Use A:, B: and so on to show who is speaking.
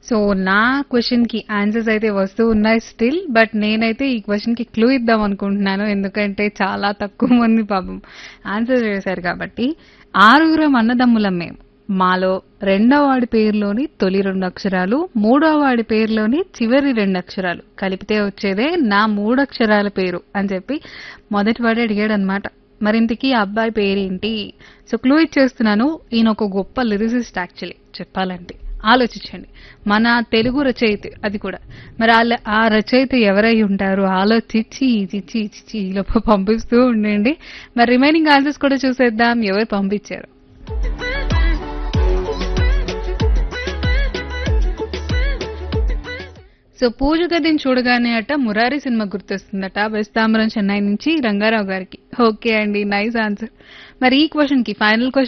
A: so నా question కి answers అయితే వస్తూ ఉన్నాయి స్టిల్ బట్ నేనైతే ఈ క్వశ్చన్ కి క్లూ ఇద్దాం అనుకుంటున్నాను ఎందుకంటే చాలా తక్కువ మంది పాపం ఆన్సర్ చేశారు కాబట్టి ఆరుగురం అన్నదమ్ములం మేము మాలో రెండో వాడి పేరులోని తొలి రెండు అక్షరాలు మూడో వాడి పేరులోని చివరి రెండు అక్షరాలు కలిపితే వచ్చేదే నా మూడు అక్షరాల పేరు అని చెప్పి మొదటి వాడు అడిగాడు అనమాట మరింతకి ఆ అబ్బాయి పేరేంటి సో క్లూ ఇచ్చేస్తున్నాను ఈయన ఒక గొప్ప లిరిసిస్ట్ యాక్చువల్లీ చెప్పాలంటే ఆలోచించండి మన తెలుగు రచయిత అది కూడా మరి వాళ్ళ ఆ రచయిత ఎవరై ఉంటారు ఆలోచించి చిచ్చి చిచ్చి లోపల పంపిస్తూ ఉండండి మరి రిమైనింగ్ ఆన్సర్స్ కూడా చూసేద్దాం ఎవరు పంపించారు సో పూజ గదిని చూడగానే అట మురారి సినిమా గుర్తొస్తుందట వెస్తాంబరం చెన్నై నుంచి రంగారావు గారికి ఓకే అండి నైస్ ఆన్సర్ మరి ఈ క్వశ్చన్ కి ఫైనల్ క్వశ్చన్